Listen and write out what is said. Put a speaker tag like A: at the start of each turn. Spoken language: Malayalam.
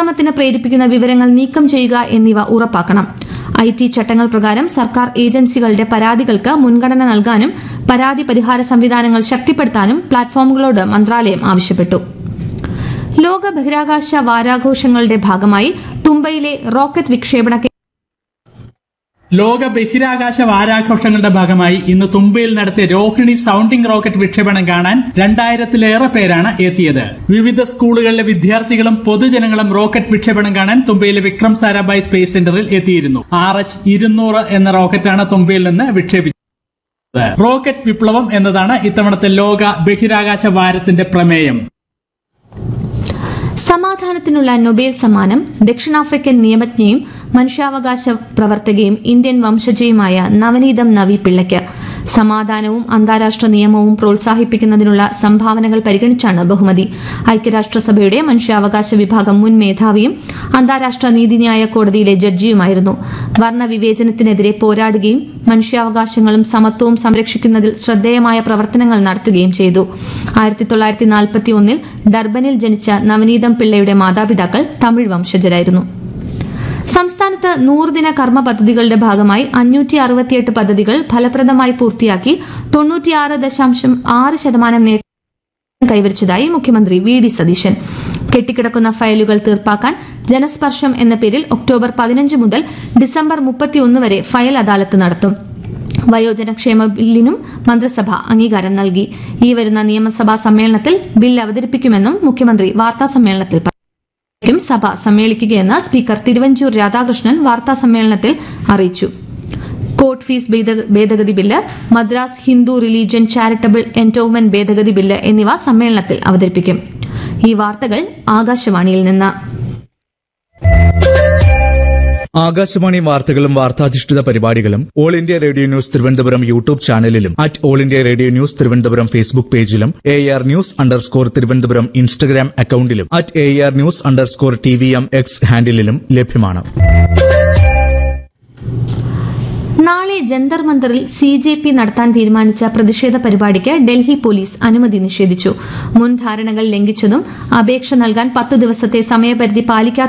A: അക്രമത്തിന് പ്രേരിപ്പിക്കുന്ന വിവരങ്ങൾ നീക്കം ചെയ്യുക എന്നിവ ഉറപ്പാക്കണം ഐ ടി ചട്ടങ്ങൾ പ്രകാരം സർക്കാർ ഏജൻസികളുടെ പരാതികൾക്ക് മുൻഗണന നൽകാനും പരാതി പരിഹാര സംവിധാനങ്ങൾ ശക്തിപ്പെടുത്താനും പ്ലാറ്റ്ഫോമുകളോട് മന്ത്രാലയം ആവശ്യപ്പെട്ടു ലോക ബഹിരാകാശ വാരാഘോഷങ്ങളുടെ ഭാഗമായി തുമ്പയിലെ റോക്കറ്റ് വിക്ഷേപണ കേ-
B: ലോക ബഹിരാകാശ വാരാഘോഷങ്ങളുടെ ഭാഗമായി ഇന്ന് തുമ്പയിൽ നടത്തിയ രോഹിണി സൗണ്ടിംഗ് റോക്കറ്റ് വിക്ഷേപണം കാണാൻ രണ്ടായിരത്തിലേറെ പേരാണ് എത്തിയത് വിവിധ സ്കൂളുകളിലെ വിദ്യാർത്ഥികളും പൊതുജനങ്ങളും റോക്കറ്റ് വിക്ഷേപണം കാണാൻ തുമ്പയിലെ വിക്രം സാരാഭായ് സ്പേസ് സെന്ററിൽ എത്തിയിരുന്നു ആർ എച്ച് ഇരുന്നൂറ് എന്ന റോക്കറ്റാണ് തുമ്പയിൽ നിന്ന് വിക്ഷേപിച്ചത് റോക്കറ്റ് വിപ്ലവം എന്നതാണ് ഇത്തവണത്തെ ലോക ബഹിരാകാശ വാരത്തിന്റെ പ്രമേയം
A: സമാധാനത്തിനുള്ള നൊബേൽ സമ്മാനം ദക്ഷിണാഫ്രിക്കൻ നിയമജ്ഞയും മനുഷ്യാവകാശ പ്രവർത്തകയും ഇന്ത്യൻ വംശജയുമായ നവനീതം നവി പിള്ളയ്ക്ക് സമാധാനവും അന്താരാഷ്ട്ര നിയമവും പ്രോത്സാഹിപ്പിക്കുന്നതിനുള്ള സംഭാവനകൾ പരിഗണിച്ചാണ് ബഹുമതി ഐക്യരാഷ്ട്രസഭയുടെ മനുഷ്യാവകാശ വിഭാഗം മുൻ മേധാവിയും അന്താരാഷ്ട്ര നീതിന്യായ കോടതിയിലെ ജഡ്ജിയുമായിരുന്നു വർണ്ണവിവേചനത്തിനെതിരെ പോരാടുകയും മനുഷ്യാവകാശങ്ങളും സമത്വവും സംരക്ഷിക്കുന്നതിൽ ശ്രദ്ധേയമായ പ്രവർത്തനങ്ങൾ നടത്തുകയും ചെയ്തു ആയിരത്തി തൊള്ളായിരത്തി നാൽപ്പത്തി ഒന്നിൽ ഡർബനിൽ ജനിച്ച നവനീതം പിള്ളയുടെ മാതാപിതാക്കൾ തമിഴ് വംശജരായിരുന്നു സംസ്ഥാനത്ത് നൂറുദിന കർമ്മ പദ്ധതികളുടെ ഭാഗമായി അഞ്ഞൂറ്റി അറുപത്തിയെട്ട് പദ്ധതികൾ ഫലപ്രദമായി പൂർത്തിയാക്കി തൊണ്ണൂറ്റിയാറ് ദശാംശം ആറ് ശതമാനം നേട്ടം കൈവരിച്ചതായി മുഖ്യമന്ത്രി വി ഡി സതീശൻ കെട്ടിക്കിടക്കുന്ന ഫയലുകൾ തീർപ്പാക്കാൻ ജനസ്പർശം എന്ന പേരിൽ ഒക്ടോബർ പതിനഞ്ച് മുതൽ ഡിസംബർ മുപ്പത്തിയൊന്ന് വരെ ഫയൽ അദാലത്ത് നടത്തും വയോജനക്ഷേമ ബില്ലിനും മന്ത്രിസഭ അംഗീകാരം നൽകി ഈ വരുന്ന നിയമസഭാ സമ്മേളനത്തിൽ ബിൽ അവതരിപ്പിക്കുമെന്നും മുഖ്യമന്ത്രി വാർത്താ സമ്മേളനത്തിൽ പറഞ്ഞു ക്കും സഭ സമ്മേളിക്കുകയെന്ന് സ്പീക്കർ തിരുവഞ്ചൂർ രാധാകൃഷ്ണൻ വാർത്താ സമ്മേളനത്തിൽ അറിയിച്ചു കോർട്ട് ഫീസ് ഭേദ- ഭേദഗതി bill Madras Hindu religion charitable endowment ഭേദഗതി ബില്ല് എന്നിവ സമ്മേളനത്തിൽ അവതരിപ്പിക്കും ഈ വാർത്തകൾ ആകാശവാണിയിൽ നിന്ന്
C: ആകാശവാണി വാർത്തകളും വാർത്താധിഷ്ഠിത പരിപാടികളും all India radio news Thiruvananthapuram YouTube ചാനലിലും at all India radio news Thiruvananthapuram Facebook പേജിലും A R news underscore Thiruvananthapuram Instagram അക്കൌണ്ടിലും at A R news underscore T V M X ഹാൻഡിലും ലഭ്യമാണ്
A: നാളെ ജന്തർ മന്ദറിൽ സി ജെ പി നടത്താൻ തീരുമാനിച്ച പ്രതിഷേധ പരിപാടിക്ക് ഡൽഹി പോലീസ് അനുമതി നിഷേധിച്ചു മുൻ ധാരണകൾ ലംഘിച്ചതും അപേക്ഷ നൽകാൻ പത്ത് ദിവസത്തെ സമയപരിധി പാലിക്കാത്ത